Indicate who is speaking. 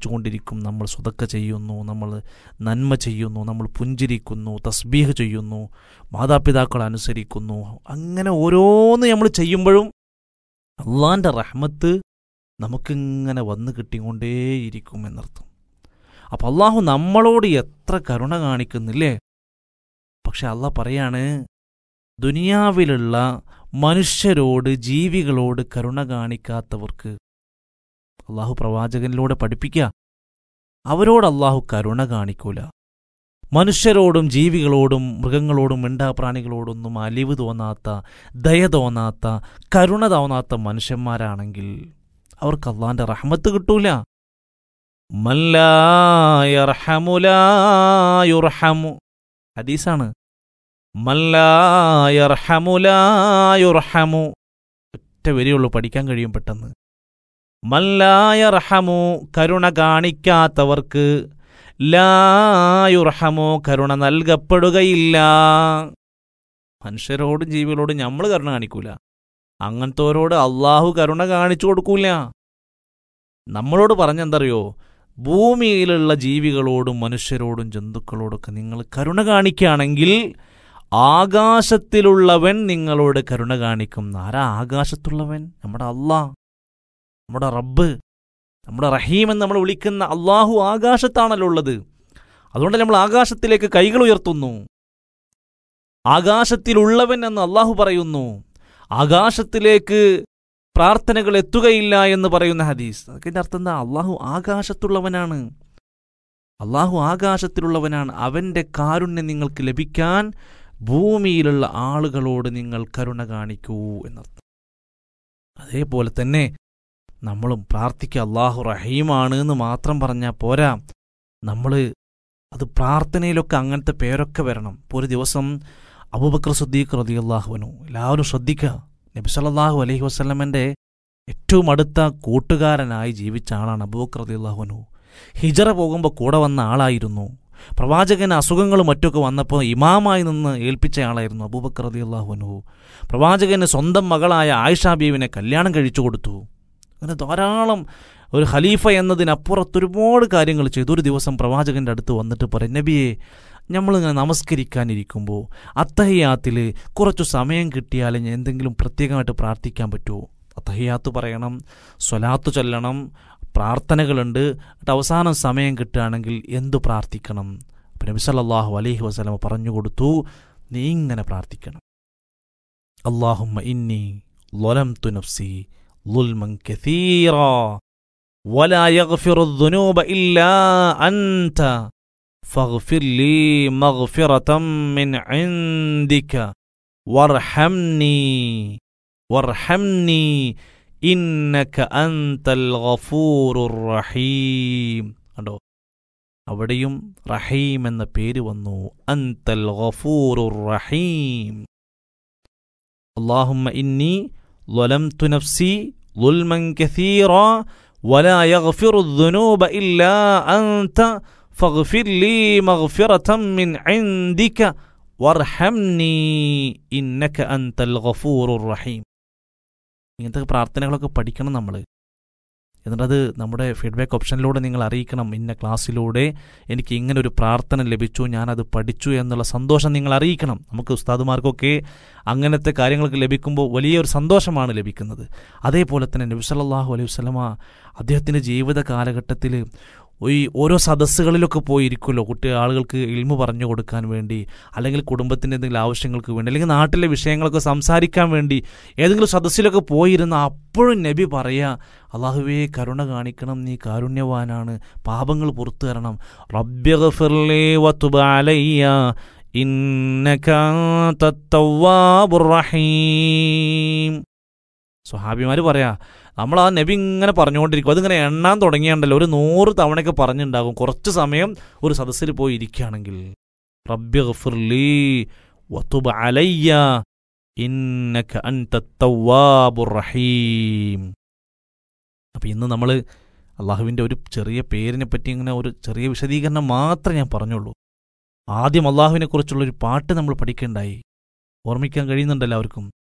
Speaker 1: ആലോചിച്ചുകൊണ്ടിരിക്കും നമ്മൾ സുതക്ക ചെയ്യുന്നു നമ്മൾ നന്മ ചെയ്യുന്നു നമ്മൾ പുഞ്ചിരിക്കുന്നു തസ്ബീഹ് ചെയ്യുന്നു മാതാപിതാക്കൾ അനുസരിക്കുന്നു അങ്ങനെ ഓരോന്ന് നമ്മൾ ചെയ്യുമ്പോഴും അള്ളാൻ്റെ റഹ്മത്ത് നമുക്കിങ്ങനെ വന്നു കിട്ടിക്കൊണ്ടേയിരിക്കും എന്നർത്ഥം അപ്പം അള്ളാഹു നമ്മളോട് എത്ര കരുണ കാണിക്കുന്നില്ലേ പക്ഷെ അള്ളാഹ് പറയാണ് ദുനിയാവിലുള്ള മനുഷ്യരോട് ജീവികളോട് കരുണ കാണിക്കാത്തവർക്ക് അള്ളാഹു പ്രവാചകനിലൂടെ പഠിപ്പിക്കുക അവരോട് അള്ളാഹു കരുണ കാണിക്കൂല മനുഷ്യരോടും ജീവികളോടും മൃഗങ്ങളോടും മിണ്ടാപ്രാണികളോടൊന്നും അലിവ് തോന്നാത്ത ദയ തോന്നാത്ത കരുണ തോന്നാത്ത മനുഷ്യന്മാരാണെങ്കിൽ അവർക്ക് അള്ളാന്റെ റഹ്മത്ത് കിട്ടൂല മല്ലായർഹമുലായുർഹമു ഹദീസാണ് മല്ലായർഹമുലായുർഹമു ഒറ്റ വരിയുള്ളൂ പഠിക്കാൻ കഴിയും പെട്ടെന്ന് മല്ലായർഹമു കരുണ കാണിക്കാത്തവർക്ക് ലായുർഹമു കരുണ നൽകപ്പെടുകയില്ല മനുഷ്യരോടും ജീവികളോടും നമ്മൾ കരുണ കാണിക്കൂല അങ്ങനത്തോരോട് അള്ളാഹു കരുണ കാണിച്ചു കൊടുക്കൂല നമ്മളോട് പറഞ്ഞെന്തറിയോ ഭൂമിയിലുള്ള ജീവികളോടും മനുഷ്യരോടും ജന്തുക്കളോടൊക്കെ നിങ്ങൾ കരുണ കാണിക്കുകയാണെങ്കിൽ ആകാശത്തിലുള്ളവൻ നിങ്ങളോട് കരുണ കാണിക്കും ആരാ ആകാശത്തുള്ളവൻ നമ്മുടെ അള്ളാ നമ്മുടെ റബ്ബ് നമ്മുടെ റഹീം എന്ന് നമ്മൾ വിളിക്കുന്ന അള്ളാഹു ആകാശത്താണല്ലോ ഉള്ളത് അതുകൊണ്ട് നമ്മൾ ആകാശത്തിലേക്ക് കൈകൾ ഉയർത്തുന്നു ആകാശത്തിലുള്ളവൻ എന്ന് അള്ളാഹു പറയുന്നു ആകാശത്തിലേക്ക് പ്രാർത്ഥനകൾ എത്തുകയില്ല എന്ന് പറയുന്ന ഹദീസ് അതിൻ്റെ അർത്ഥം എന്താ അള്ളാഹു ആകാശത്തുള്ളവനാണ് അള്ളാഹു ആകാശത്തിലുള്ളവനാണ് അവൻ്റെ കാരുണ്യം നിങ്ങൾക്ക് ലഭിക്കാൻ ഭൂമിയിലുള്ള ആളുകളോട് നിങ്ങൾ കരുണ കാണിക്കൂ എന്നർത്ഥം അതേപോലെ തന്നെ നമ്മളും പ്രാർത്ഥിക്കുക അള്ളാഹു റഹീമാണ് എന്ന് മാത്രം പറഞ്ഞാൽ പോരാ നമ്മൾ അത് പ്രാർത്ഥനയിലൊക്കെ അങ്ങനത്തെ പേരൊക്കെ വരണം ഇപ്പോൾ ഒരു ദിവസം അബൂബക്കർ സുദ്ദീഖ് റതി അള്ളാഹുവനു എല്ലാവരും ശ്രദ്ധിക്കുക നബി സല്ലല്ലാഹു അലൈഹി വസ്ലമൻ്റെ ഏറ്റവും അടുത്ത കൂട്ടുകാരനായി ജീവിച്ച ആളാണ് അബൂബക്കർ റതി അള്ളാഹുവനു ഹിജറ പോകുമ്പോൾ കൂടെ വന്ന ആളായിരുന്നു പ്രവാചകന് അസുഖങ്ങളും മറ്റൊക്കെ വന്നപ്പോൾ ഇമാമായി നിന്ന് ഏൽപ്പിച്ച ആളായിരുന്നു അബൂബക്കർ റതി അള്ളാഹുവനു പ്രവാചകന് സ്വന്തം മകളായ ആയിഷ ബീവിനെ കല്യാണം കഴിച്ചു കൊടുത്തു അങ്ങനെ ധാരാളം ഒരു ഖലീഫ എന്നതിനപ്പുറത്ത് ഒരുപാട് കാര്യങ്ങൾ ചെയ്തു ഒരു ദിവസം പ്രവാചകന്റെ അടുത്ത് വന്നിട്ട് പറയും നബിയെ നമ്മളിങ്ങനെ നമസ്കരിക്കാനിരിക്കുമ്പോൾ അത്തഹിയാത്തിൽ കുറച്ചു സമയം കിട്ടിയാൽ എന്തെങ്കിലും പ്രത്യേകമായിട്ട് പ്രാർത്ഥിക്കാൻ പറ്റുമോ അത്തഹിയാത്ത് പറയണം സ്വലാത്ത് ചൊല്ലണം പ്രാർത്ഥനകളുണ്ട് എന്നിട്ട് അവസാനം സമയം കിട്ടുകയാണെങ്കിൽ എന്തു പ്രാർത്ഥിക്കണം അപ്പം നബി സല്ലല്ലാഹു അലൈഹി വസല്ലമ പറഞ്ഞു കൊടുത്തു നീ ഇങ്ങനെ പ്രാർത്ഥിക്കണം അള്ളാഹുമ്മ ഇന്നി ലൊലംതു നഫ്സി ظلما كثيرا ولا يغفر الذنوب إلا أنت فاغفر لي مغفرة من عندك وارحمني وارحمني إنك أنت الغفور الرحيم കണ്ടോ അവിടെയും റഹീം എന്ന പേര് വന്നു അന്തൽ ഗഫൂറുർ റഹീം അള്ളാഹുമ്മ ഇന്നി ظلمت نفسي ظلما كثيرا ولا يغفر الذنوب إلا أنت فاغفر لي مغفرة من عندك وارحمني إنك أنت الغفور الرحيم ഇങ്ങനത്തെ പ്രാർത്ഥനകളൊക്കെ പഠിക്കണം നമ്മൾ എന്നിട്ടത് നമ്മുടെ ഫീഡ്ബാക്ക് ഓപ്ഷനിലൂടെ നിങ്ങൾ അറിയിക്കണം ഇന്ന ക്ലാസ്സിലൂടെ എനിക്ക് ഇങ്ങനെ ഒരു പ്രാർത്ഥന ലഭിച്ചു ഞാനത് പഠിച്ചു എന്നുള്ള സന്തോഷം നിങ്ങൾ അറിയിക്കണം നമുക്ക് ഉസ്താദുമാർക്കൊക്കെ അങ്ങനത്തെ കാര്യങ്ങൾക്ക് ലഭിക്കുമ്പോൾ വലിയൊരു സന്തോഷമാണ് ലഭിക്കുന്നത് അതേപോലെ തന്നെ നബി സല്ലല്ലാഹു അലൈഹി വസല്ലമ അദ്ദേഹത്തിൻ്റെ ജീവിത കാലഘട്ടത്തിൽ ഈ ഓരോ സദസ്സുകളിലൊക്കെ പോയിരിക്കുമല്ലോ കുട്ടി ആളുകൾക്ക് ഇൽമു പറഞ്ഞു കൊടുക്കാൻ വേണ്ടി അല്ലെങ്കിൽ കുടുംബത്തിൻ്റെ എന്തെങ്കിലും ആവശ്യങ്ങൾക്ക് വേണ്ടി അല്ലെങ്കിൽ നാട്ടിലെ വിഷയങ്ങളൊക്കെ സംസാരിക്കാൻ വേണ്ടി ഏതെങ്കിലും സദസ്സിലൊക്കെ പോയിരുന്ന അപ്പോഴും നബി പറയുക അള്ളാഹുവേ കരുണ കാണിക്കണം നീ കാരുണ്യവാനാണ് പാപങ്ങൾ പുറത്തു തരണം റബ്യഗഫിർലി വതുബ അലയ്യ ഇന്നക തത്തവ്വാബുർ റഹീം സ്വഹാബിമാർ പറയാ നമ്മൾ ആ നബി ഇങ്ങനെ പറഞ്ഞുകൊണ്ടിരിക്കും അതിങ്ങനെ എണ്ണാൻ തുടങ്ങിയാണ്ടല്ലോ ഒരു നൂറ് തവണയൊക്കെ പറഞ്ഞിട്ടുണ്ടാകും കുറച്ച് സമയം ഒരു സദസ്സിൽ പോയി ഇരിക്കുകയാണെങ്കിൽ റബ്യഗഫിർലി വതുബ അലയ്യ ഇന്നക അൻത തവ്വാബുർ റഹീം അപ്പം ഇന്ന് നമ്മൾ അള്ളാഹുവിൻ്റെ ഒരു ചെറിയ പേരിനെ പറ്റി ഇങ്ങനെ ഒരു ചെറിയ വിശദീകരണം മാത്രമേ ഞാൻ പറഞ്ഞുള്ളൂ ആദ്യം അള്ളാഹുവിനെ കുറിച്ചുള്ള ഒരു പാട്ട് നമ്മൾ പഠിക്കേണ്ടായി ഓർമ്മിക്കാൻ കഴിയുന്നുണ്ട് എല്ലാവർക്കും